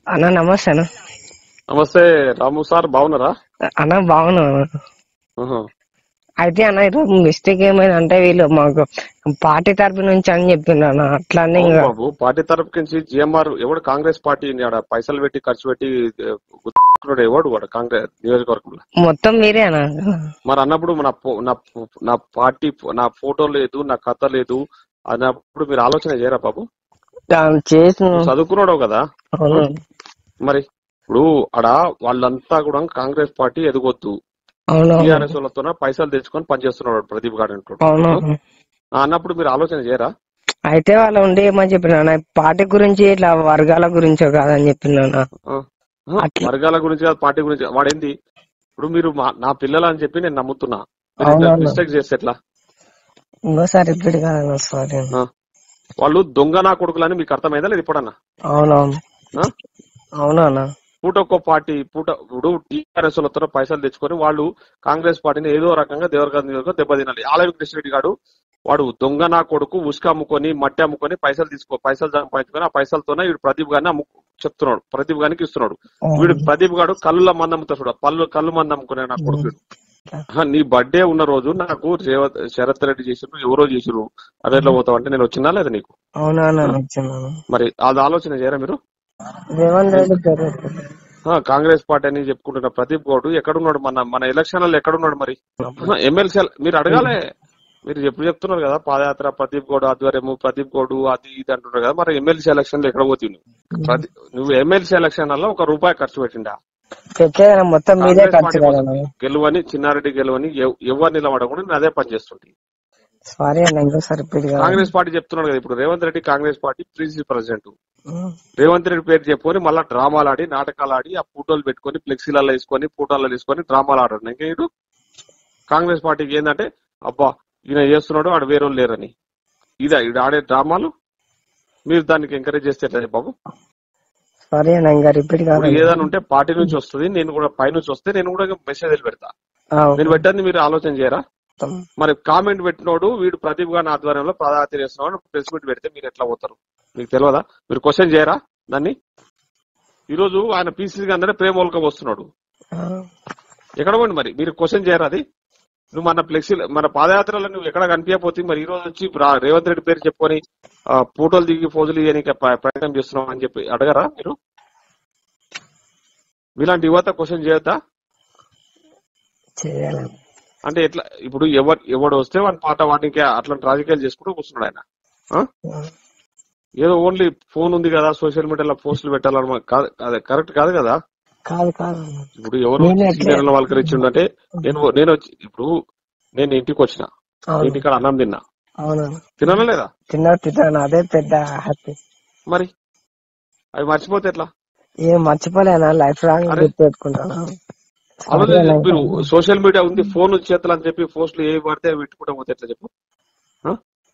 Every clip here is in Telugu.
అన్న నమస్తే అన్న నమస్తే రాము సార్ బాగున్నారా అన్న బాగున్నా ఆహా. అయితే అన్న ఈరోజు మిస్టేక్ ఏమైంది అంటే వీళ్ళు మాకు పార్టీ తరపు నుంచి అని చెప్పిండ్రు అన్న అట్లానే అవును ఇంకా బాబు పార్టీ తరపు నుంచి జిఎంఆర్ ఎవడు కాంగ్రెస్ పార్టీ ఆడ పైసలు పెట్టి ఖర్చు పెట్టి ఏ, గుర్తుకున్నాడు ఎవడు వాడు కాంగ్రెస్ నియోజకవర్గంలో మొత్తం మీరే అన్న మరి అన్నప్పుడు నా ఫో- నా ఫో- నా పార్టీ ఫో- నా ఫోటో లేదు నా కథ లేదు అన్నప్పుడు మీరు ఆలోచన చేయరా బాబు దాన్ని చేసి నువ్వు చదువుకున్నాడు కదా అవును మరి ఇప్పుడు ఆడ వాళ్ళంతా కూడా కాంగ్రెస్ పార్టీ ఎదగొద్దు అవును టీఆర్ఎస్ వాళ్ళతో పైసలు తెచ్చుకొని పనిచేస్తున్నాడు వాడు ప్రదీప్ గారు అంటాడు అవును ఆ, అన్నప్పుడు మీరు ఆలోచన చేయరా అయితే వాళ్ళు ఉండి ఏమని చెప్పిన అన్న పార్టీ గురించి ఇట్లా వర్గాల గురించో కాదని చెప్పిన అన్న ఆ, ఆ, అట్లా. వర్గాల గురించి కాదు పార్టీ గురించి వాడేంది ఇప్పుడు మీరు మా- నా పిల్లలు అని చెప్పి నేను నమ్ముతున్నా అవునవును. మిస్టేక్ చేస్తే ఎట్లా ఇంకోసారి రిపీట్ కాదన్న సారీ ఆ. వాళ్ళు దొంగ నా కొడుకులని మీకు అర్థమైందా లేదు ఇప్పుడన్నా అవునవును ఆ? అవును అన్న పూటొక్క పార్టీ పూట ఇప్పుడు టీఆర్ఎస్ లతో పైసలు తెచ్చుకొని వాళ్ళు కాంగ్రెస్ పార్టీని ఏదో రకంగా దేవరగారు దెబ్బతినాలి ఆలయ కృష్ణరెడ్డి గారు వాడు దొంగ నా కొడుకు ఉసుక అమ్ముకొని మట్టి అమ్ముకొని పైసలు తీసుకో పైసలు సంపాదించుకొని ఆ పైసలతోనే వీడు ప్రదీప్ గారిని అమ్ము చెప్తున్నాడు ప్రదీప్ గారికి ఇస్తున్నాడు వీడు ప్రదీప్ గారు కళ్ళుల మంది అమ్ముతాడు చూడు పళ్ళు కళ్ళు మంది అమ్ముకునే నా కొడుకు వీడు. ఆహా, నీ బర్త్డే ఉన్న రోజు నాకు రేవంత్ శరత్ రెడ్డి చేసిరు ఎవరో చేసిరు అది ఎట్లా పోతావు అంటే నేను వచ్చినా లేదా నీకు అవునా అన్న వచ్చిందన్న మరి అది ఆలోచన చేయరా మీరు రేవంత్ రెడ్డి గారు ఆ, కాంగ్రెస్ పార్టీ అని చెప్పుకుంటున్న ప్రదీప్ గౌడ్ ఎక్కడున్నాడు మన మన ఎలక్షన్లలో ఎక్కడున్నాడు మరి ఎమ్మెల్సీ మీరు అడగాలే మీరు ఎప్పుడు చెప్తున్నారు కదా పాదయాత్ర ప్రదీప్ గౌడ్ ఆధ్వర్యము ప్రదీప్ గౌడ్ అది ఇది అంటున్నారు కదా మరి ఎమ్మెల్సీ ఎలక్షన్ లో ఎక్కడ పోతుంది నువ్వు ప్రతి- నువ్వు ఎమ్మెల్సీ ఎలక్షన్ వల్ల ఒక రూపాయి ఖర్చు పెట్టిండా పెట్టేదన్న మొత్తం మీదే కాంగ్రెస్ ఖర్చు పార్టీ కదన్న కోసం గెలువని చిన్నారెడ్డి గెలువని ఎవ్- ఎవరు నిలబడకుండా నేను అదే పని చేస్తుంటే సారీ అన్న ఇంకోసారి రిపీట్ కాదు కాంగ్రెస్ పార్టీ చెప్తున్నాడు కదా ఇప్పుడు రేవంత్ రెడ్డి కాంగ్రెస్ పార్టీ ప్రిన్సి ప్రెసిడెంట్ రేవంత్ రెడ్డి పేరు చెప్పుకొని మళ్ళా డ్రామాలు ఆడి నాటకాలు ఆడి ఆ ఫోటోలు పెట్టుకొని ఫ్లెక్సీలలో వేసుకొని ఫోటోలలో వేసుకొని డ్రామాలు ఆడాడు ఇంకా ఇటు కాంగ్రెస్ పార్టీకి ఏంటంటే అబ్బా ఈయన చేస్తున్నాడు ఆడు వేరే వాళ్ళు లేరని ఇదా ఈడు ఆడే డ్రామాలు మీరు దానికి ఎంకరేజ్ చేస్తే ఎట్లా బాబు సారీ అన్న ఇంకా రిపీట్ కాదు ఇప్పుడు ఏదైనా ఉంటే పార్టీ నుంచి వస్తుంది నేను కూడా పై నుంచి వస్తే నేను కూడా మెసేజ్ పెడతా నేను పెట్టండి మీరు ఆలోచన చేయరా మరి కామెంట్ పెట్టినోడు వీడు ప్రదీప్ గారి ఆధ్వర్యంలో పాదయాత్ర చేస్తున్నాడు ప్రెస్ మీట్ పెడితే మీరు ఎట్లా పోతారు మీకు తెలియదా మీరు క్వశ్చన్ చేయరా దాన్ని ఈ రోజు ఆయన పీసీసీ అందరే ప్రేమోల్కం వస్తున్నాడు ఎక్కడ పోండి మరి మీరు క్వశ్చన్ చేయరా అది నువ్వు మన ఫ్లెక్సీ మన పాదయాత్రలో నువ్వు ఎక్కడ కనిపించకపోతే మరి ఈ రోజు వచ్చి రా- రేవంత్ రెడ్డి పేరు చెప్పుకొని ఆ, ఫోటోలు దిగి ఫోజులు ఇవ్వడానికి ప్ర- ప్రయత్నం చేస్తున్నాం అని చెప్పి అడగరా మీరు మీలాంటి యువత క్వశ్చన్ చేయొద్దా చేయాలి అంటే ఎట్లా ఇప్పుడు ఎవరు ఎవడు వస్తే వాడి పాట వాటికి అట్లాంటి రాజకీయాలు చేసుకుంటూ కూర్చున్నాడు ఆయన ఆ? ఏదో ఓన్లీ ఫోన్ ఉంది కదా సోషల్ మీడియాలో పోస్టులు పెట్టాలని మనకు కాదు అదే కరెక్ట్ కాదు కదా కాదు కాదు ఇప్పుడు ఎవరు నేను ఎట్లా- సీనియర్ వాళ్ళకి ఇచ్చిండంటే నేను నేను వచ్చి ఇప్పుడు నేను ఇంటికి వచ్చిన అవును ఇంటికాడ అన్నం తిన్నా అవును తినాలా లేదా తిన్నా తిన్నాను అదే పెద్ద హ్యాపీ మరి అవి మర్చిపోతే ఎట్లా ఏం మర్చిపోలేనా లైఫ్ లాంగ్ అరే. గుర్తు పెట్టుకుంటాను అలాగే మీరు సోషల్ మీడియా ఉంది ఫోన్ చేతులు అని చెప్పి పోస్టులు ఏ పడితే అవి పెట్టుకుంటా పోతే ఎట్లా చెప్పు ఆ?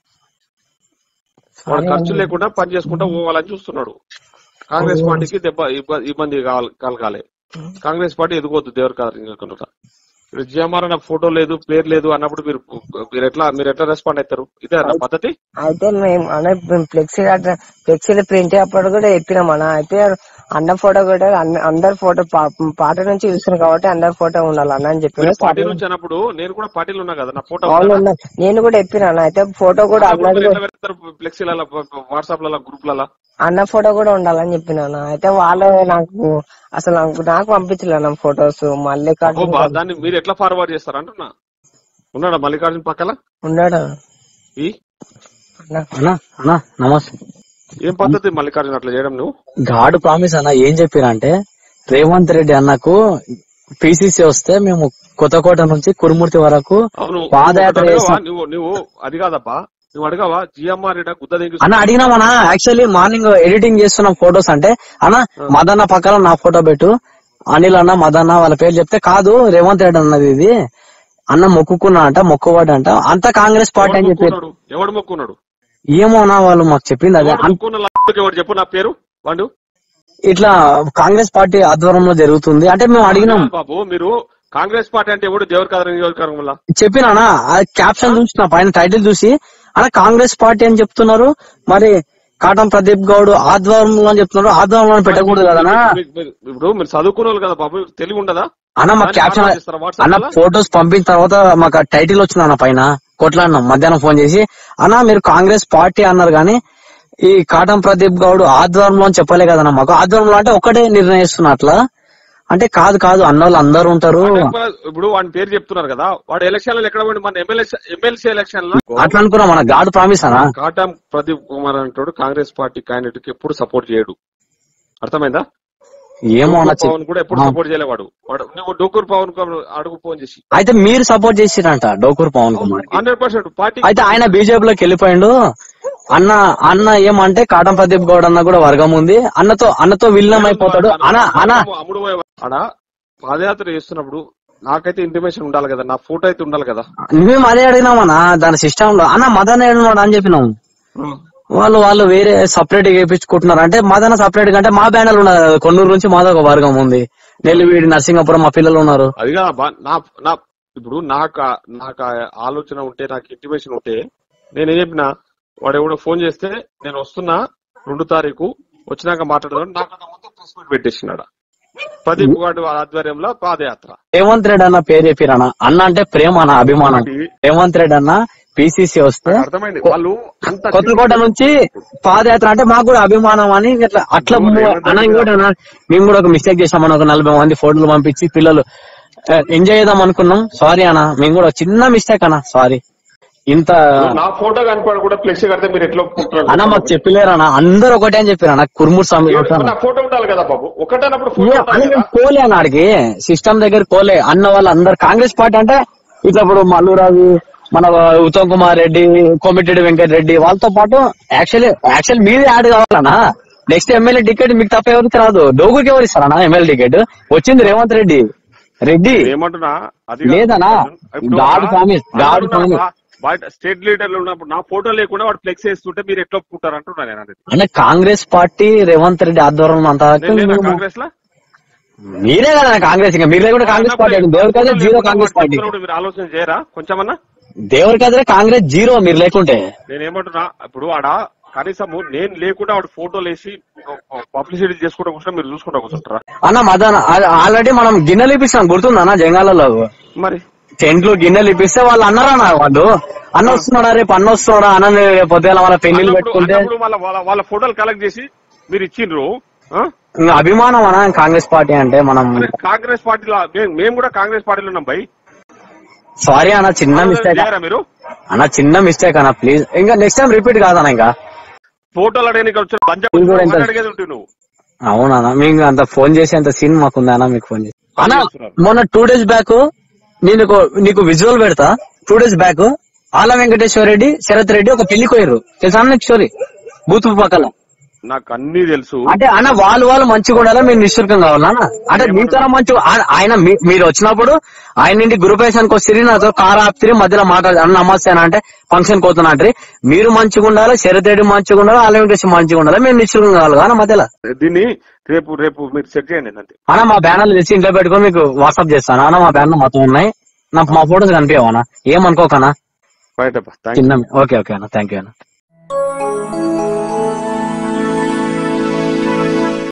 వాడు ఖర్చు లేకుండా పని చేసుకుంటా పోవాలని చూస్తున్నాడు కాంగ్రెస్ పార్టీకి దెబ్బ ఇబ్బ- ఇబ్బంది కాల- కలగాలి కాంగ్రెస్ పార్టీ ఎదుగొద్దు దేవర్ కాదు ఇప్పుడు జిఎంఆర్ అన్న ఫోటో లేదు పేరు లేదు అన్నప్పుడు మీరు మీరు ఎట్లా మీరు ఎట్లా రెస్పాండ్ అవుతారు ఇదే అన్న పద్ధతి అయితే మేము అన్న ఫ్లెక్సీ ఫ్లెక్సీలు ప్రింట్ అప్పుడు కూడా చెప్పినాం అన్న అయితే అన్న ఫోటో కూడా అన్న- అందరి ఫోటో పాట నుంచి చూస్తున్నాం కాబట్టి అందరి ఫోటో ఉండాలి అన్న అని చెప్పిన మీరు పార్టీ నుంచి అన్నప్పుడు నేను కూడా పార్టీలో ఉన్నా కదా నా ఫోటో అవును అన్న. నేను కూడా చెప్పిన అన్న అయితే ఫోటో కూడా అన్నది కూడా- ఎట్లా పెడతారు ఫ్లెక్సీలలో వాట్సాప్ లలో గ్రూప్లలో అన్న ఫోటో కూడా ఉండాలని చెప్పిన అన్న అయితే వాళ్ళు నాకు అసలు నాకు నాకు పంపించలే అన్న ఫొటోస్ మళ్ళీ ఓ బా, దాన్ని మీరు ఎట్లా ఫార్వర్డ్ చేస్తారు అంటున్నా ఉన్నాడా మల్లికార్జున పక్కల ఉన్నాడు ఈ అన్న అన్నా అన్నా నమస్తే ఏం పద్ధతి మల్లికార్జున అట్లా చేయడం నువ్వు గాడ్ ప్రామిస్ అన్న ఏం చెప్పారంటే రేవంత్ రెడ్డి అన్నకు పిసిసి వస్తే మేము కొత్తకోట నుంచి కురుమూర్తి వరకు అవును పాదయాత్ర నువ్వు అడగవా? చేస్తాం. నువ్వు నువ్వు అది కాదప్పా నువ్వు అడగవా జిఎంఆర్ ఇట గుద్ద దింగి అన్న అడిగినామన్నా యాక్చువల్లీ మార్నింగ్ ఎడిటింగ్ చేస్తున్న ఫొటోస్ అంటే అన్న మదన్న పక్కన నా ఫోటో పెట్టు అనిల్ అన్న మదన్న వాళ్ళ పేరు చెప్తే కాదు రేవంత్ రెడ్డి అన్నది ఇది అన్న మొక్కుకున్నా అంట మొక్కువాడు అంట అంతా కాంగ్రెస్ పార్టీ అని చెప్పారు మొక్కున్నాడు ఎవడు మొక్కున్నాడు ఏమో అన్న వాళ్ళు మాకు చెప్పింది అదే ఎవడు మొక్కున్న లాస్ట్కి ఎవడు చెప్పు నా పేరు వాడు ఇట్లా కాంగ్రెస్ పార్టీ ఆధ్వర్యంలో జరుగుతుంది అంటే మేము అడిగినాం బాబు మీరు కాంగ్రెస్ పార్టీ అంటే ఎవడు దేవర్ కాదు నియోజకవర్గం వల్ల చెప్పినా క్యాప్షన్ చూసిన పైన టైటిల్ చూసి అన్న కాంగ్రెస్ పార్టీ అని చెప్తున్నారు మరి కాటం ప్రదీప్ గౌడ్ ఆధ్వర్యంలో అని చెప్తున్నారు ఆధ్వర్యంలో పెట్టకూడదు కదనా మీరు- మీరు- ఇప్పుడు మీరు చదువుకున్న వాళ్ళు కదా బాబు మీకు తెలివి ఉండదా అన్న మాకు దాన్ని క్యాప్షన్ ఫార్వర్డ్ చేస్తారా WhatsApp అన్న లో? ఫొటోస్ పంపిన తర్వాత మాకు టైటిల్ వచ్చింది అన్న పైన కొట్లాడినాం మధ్యాహ్నం ఫోన్ చేసి అన్న మీరు కాంగ్రెస్ పార్టీ అన్నారు కానీ ఈ కాటం ప్రదీప్ గౌడ్ ఆధ్వర్యంలో అని చెప్పలే కదన్న మాకు ఆధ్వర్యంలో అంటే ఒకటే నిర్ణయిస్తున్నా అట్లా అంటే కాదు కాదు అన్న వాళ్ళు అందరూ ఉంటారు అంటే ఇప్పుడు- ఇప్పుడు వాడి పేరు చెప్తున్నారు కదా వాడు ఎలక్షన్ లో ఎక్కడ పోయింది మన ఎమ్మెల్యే ఎమ్మెల్సీ ఎలక్షన్ లో అట్లా అనుకున్నాం మన గాడ్ ప్రామిస్ అన్న కాటం ప్రదీప్ కుమార్ అంటాడు కాంగ్రెస్ పార్టీ క్యాండిడేట్ కి ఎప్పుడు సపోర్ట్ చేయడు అర్థమైందా ఏమో అన్న డోకూర్ పవన్ కూడా ఎప్పుడు ఆ. సపోర్ట్ చేయలేవాడు వాడు నువ్వు డోకూర్ పవన్ కు అడుగు ఫోన్ చేసి అయితే మీరు సపోర్ట్ చేసిరంట Dokur Pavan Kumar hundred percent party అయితే ఆయన బీజేపీలోకి వెళ్ళిపోయిండు అన్న అన్న ఏమంటే కాటం ప్రదీప్ గౌడ్ అన్న కూడా వర్గం ఉంది అన్నతో అన్నతో విలీనం అయిపోతాడు అన్న అన్న అమ్ముడు పోయే- ఆడ పాదయాత్ర చేస్తున్నప్పుడు నాకైతే ఇంటిమేషన్ ఉండాలి కదా నా ఫోటో అయితే ఉండాలి కదా మేము అదే అడిగినామన్నా దాని సిస్టమ్ లో అన్న మదన్ ఏడున్నాడు అని చెప్పినాం వాళ్ళు వాళ్ళు వేరే సపరేట్ వేయించుకుంటున్నారు అంటే మదన సపరేట్ అంటే మా బ్యానర్ ఉన్నది కదా, కొన్నూరు నుంచి మాదో ఒక వర్గం ఉంది నెల్లివీడి నరసింగపురం మా పిల్లలు ఉన్నారు అది కదా బా- నా నా ఇప్పుడు నాకు ఆ- నాకు ఆ ఆలోచన ఉంటే నాకు ఇంటిమేషన్ ఉంటే నేను ఏం చెప్పిన వాడు ఎవడో ఫోన్ చేస్తే నేను వస్తున్నా రెండు తారీఖు వచ్చినాక మాట్లాడదాం నాకు ముందు ప్రెస్ మీట్ పెట్టేసినాడు ప్రదీప్ గారి ఆధ్వర్యంలో పాదయాత్ర రేవంత్ రెడ్డి అన్న పేరు చెప్పిరన్న అన్న అంటే ప్రేమ అన్న అభిమానం రేవంత్ రెడ్డి అన్న పిసిసి వస్తే అర్థమైంది వాళ్ళు అంత కొత్తకోట నుంచి పాదయాత్ర అంటే మాకు కూడా అభిమానం అని ఇట్లా అట్లా నువ్వు రేవంత్ అన్న ఇంకోటి అన్న మేము కూడా ఒక మిస్టేక్ చేసామన్న ఒక నలభై మంది ఫోటోలు పంపించి పిల్లలు ఎంజాయ్ చేద్దాం అనుకున్నాం సారీ అన్న మేము కూడా చిన్న మిస్టేక్ అన్న సారీ ఇంత నా ఫోటో కనపడి కూడా ఫ్లెక్స్ కడితే మీరు ఎట్లా ఒప్పుకుంటారు? అన్న మాకు చెప్పలేరు అన్న అందరు ఒకటే అని చెప్పారు అన్న కుర్మూర్ స్వామి ఏ- నా ఫోటో ఉండాలి కదా బాబు ఒకటేనప్పుడు ఫోటో ఏ, ఉండాలి అన్న కదా మేము కోలే అన్న ఆడికి సిస్టమ్ దగ్గర కోలే అన్న వాళ్ళు అందరు కాంగ్రెస్ పార్టీ అంటే ఇట్లా ఇప్పుడు మల్లురాజు మన ఉత్తమ్ కుమార్ రెడ్డి కోమిటిరెడ్డి వెంకట రెడ్డి వాళ్ళతో పాటు యాక్చువల్లీ యాక్చువల్ మీదే యాడ్ కావాలన్నా నెక్స్ట్ ఎమ్మెల్యే టికెట్ మీకు తప్ప ఎవరికి రాదు డోగుకి ఎవరు ఇస్తారన్నా ఎమ్మెల్యే టికెట్ వచ్చింది రేవంత్ రెడ్డి రెడ్డి ఏమంటున్నా అది లేదనా? God promise, god promise. బయట స్టేట్ లీడర్లు ఉన్నప్పుడు నా ఫోటో లేకుండా వాడు ఫ్లెక్స్ వేస్తుంటే మీరు ఎట్లా ఒప్పుకుంటారు అంటున్నా నేను అనేది అంటే కాంగ్రెస్ పార్టీ రేవంత్ రెడ్డి ఆధ్వర్యంలో అంత నేను లేనా కాంగ్రెస్ లో మీరే కదా కాంగ్రెస్ ఇంకా మీరు కూడా కాంగ్రెస్ పార్టీ దేవుడికైతే జీరో కాంగ్రెస్ పార్టీ మీరు ఆలోచన చేయరా కొంచెమన్నా దేవుడికైతే కాంగ్రెస్ జీరో మీరు లేకుంటే నేను ఏమంటున్నా ఇప్పుడు ఆడ కనీసము నేను లేకుండా వాడు ఫోటోలు వేసి పబ్లిసిటీ చేసుకుంటా కూర్చొని మీరు చూసుకుంటా కూర్చుంటారా అన్న మదన్ ఆల్రెడీ మనం గిన్నెలు ఇప్పిస్తాం గుర్తుందన్న జంగాలలో మరి టెంట్లు గిన్నెలు ఇప్పిస్తే వాళ్ళు అన్నారా అన్న వాళ్ళు అన్న వస్తున్నాడా రేపు అన్న వస్తున్నాడా అన్న పొద్దున వాళ్ళ పెళ్లిళ్ళు అన్నప్పుడు- పెట్టుకుంటే అన్నప్పుడు వాళ్ళ వాళ్ళ- వాళ్ళ ఫోటోలు కలెక్ట్ చేసి మీరు ఇచ్చిండ్రు ఆ? ఇంకా అభిమానం అన్న కాంగ్రెస్ పార్టీ అంటే మనం మరి కాంగ్రెస్ పార్టీలో మేము- మేము కూడా కాంగ్రెస్ పార్టీలో ఉన్నాం బై సారీ అన్న చిన్న మిస్టేక్ చేయరా మీరు అన్న చిన్న మిస్టేక్ అన్న ప్లీజ్ ఇంకా నెక్స్ట్ టైం రిపీట్ కాదన్న ఇంకా ఫోటోలు అడగడానికి వచ్చిన పంజాబ్ ఇది కూడా ఎంత- అడిగేది ఉంటుంది నువ్వు అవునా మీకు అంత ఫోన్ చేసి అంత సీన్ మాకుందా అన్న మీకు ఫోన్ చేసి అన్న చేస్తున్నారు. మొన్న టూ డేస్ బ్యాక్ నేను ఒక- నీకు విజువల్ పెడతా టూ డేస్ బ్యాక్ ఆల వెంకటేశ్వర రెడ్డి శరత్ రెడ్డి ఒక పెళ్లి కోయరు తెలుసా అన్న నీకు స్టోరీ బూత్ పక్కల నాకు అన్ని తెలుసు అంటే అన్న వాళ్ళు వాళ్ళు మంచిగా ఉండాలా మీరు నిశ్చితం కావాలా అన్న? అంటే మీతో మంచి ఆ- ఆయన మీ- మీరు వచ్చినప్పుడు ఆయన ఇంటి గురుపేశానికి వస్తుంది నాతో కార్ ఆపుతుంది మధ్యలో మాట్లాడు అన్న నమస్తే అన్న అంటే ఫంక్షన్ కోతున్నా అంటే మీరు మంచిగా ఉండాలి శరత్ రెడ్డి మంచిగా ఉండాలి ఆల వెంకటేశ్వర మంచిగా ఉండాలి మేము నిశ్చితం కావాలి కదా మధ్యలో దీన్ని రేపు రేపు మీరు చెక్ చేయండి అంతే అన్న మా బ్యానర్లు తెచ్చి ఇంట్లో పెట్టుకొని మీకు వాట్సాప్ చేస్తాను అన్న మా బ్యానర్ మొత్తం ఉన్నాయి నాకు మా ఫోటోస్ కనిపించవన్నా ఏమనుకోకనా బయట చిన్న ఓకే ఓకే అన్న థ్యాంక్ యూ అన్న